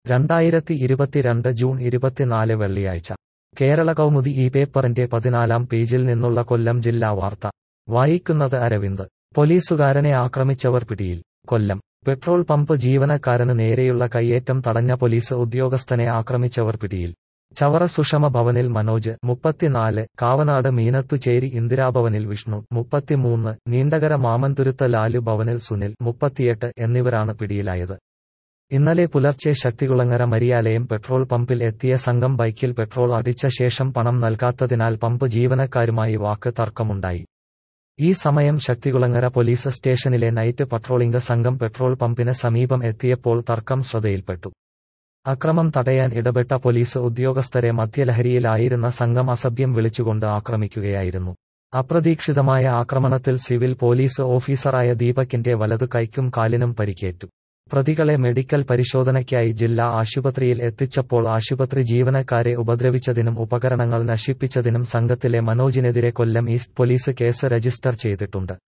രണ്ടായിരത്തി ഇരുപത്തിരണ്ട് ജൂൺ ഇരുപത്തിനാല് വെള്ളിയാഴ്ച കേരള കൗമുദി ഈ പേപ്പറിന്റെ പതിനാലാം പേജിൽ നിന്നുള്ള കൊല്ലം ജില്ലാ വാർത്ത വായിക്കുന്നത് അരവിന്ദ് പോലീസുകാരനെ ആക്രമിച്ചവർ പിടിയിൽ കൊല്ലം പെട്രോൾ പമ്പ് ജീവനക്കാരന് നേരെയുള്ള കയ്യേറ്റം തടഞ്ഞ പോലീസ് ഉദ്യോഗസ്ഥനെ ആക്രമിച്ചവർ പിടിയിൽ ചവറ സുഷമ ഭവനിൽ മനോജ് മുപ്പത്തിനാല് കാവനാട് മീനത്തുചേരി ഇന്ദിരാഭവനിൽ വിഷ്ണു മുപ്പത്തിമൂന്ന് നീണ്ടകര മാമന്തുരുത്ത് ലാലു ഭവനിൽ സുനിൽ മുപ്പത്തിയെട്ട് എന്നിവരാണ് പിടിയിലായത് ഇന്നലെ പുലർച്ചെ ശക്തികുളങ്ങര മരിയാലയം പെട്രോൾ പമ്പിൽ എത്തിയ സംഘം ബൈക്കിൽ പെട്രോൾ അടിച്ച ശേഷം പണം നൽകാത്തതിനാൽ പമ്പ് ജീവനക്കാരുമായി വാക്ക് തർക്കമുണ്ടായി ഈ സമയം ശക്തികുളങ്ങര പോലീസ് സ്റ്റേഷനിലെ നൈറ്റ് പട്രോളിംഗ് സംഘം പെട്രോൾ പമ്പിന് സമീപം എത്തിയപ്പോൾ തർക്കം ശ്രദ്ധയിൽപ്പെട്ടു അക്രമം തടയാൻ ഇടപെട്ട പോലീസ് ഉദ്യോഗസ്ഥരെ മദ്യലഹരിയിലായിരുന്ന സംഘം അസഭ്യം വിളിച്ചുകൊണ്ട് ആക്രമിക്കുകയായിരുന്നു അപ്രതീക്ഷിതമായ ആക്രമണത്തിൽ സിവിൽ പോലീസ് ഓഫീസറായ ദീപകിന്റെ വലതു കൈക്കും കാലിനും പരിക്കേറ്റു പ്രതികളെ മെഡിക്കൽ പരിശോധനയ്ക്കായി ജില്ലാ ആശുപത്രിയിൽ എത്തിച്ചപ്പോൾ ആശുപത്രി ജീവനക്കാരെ ഉപദ്രവിച്ചതിനും ഉപകരണങ്ങൾ നശിപ്പിച്ചതിനും സംഘത്തിലെ മനോജിനെതിരെ Kollam east police case register ചെയ്തിട്ടുണ്ട്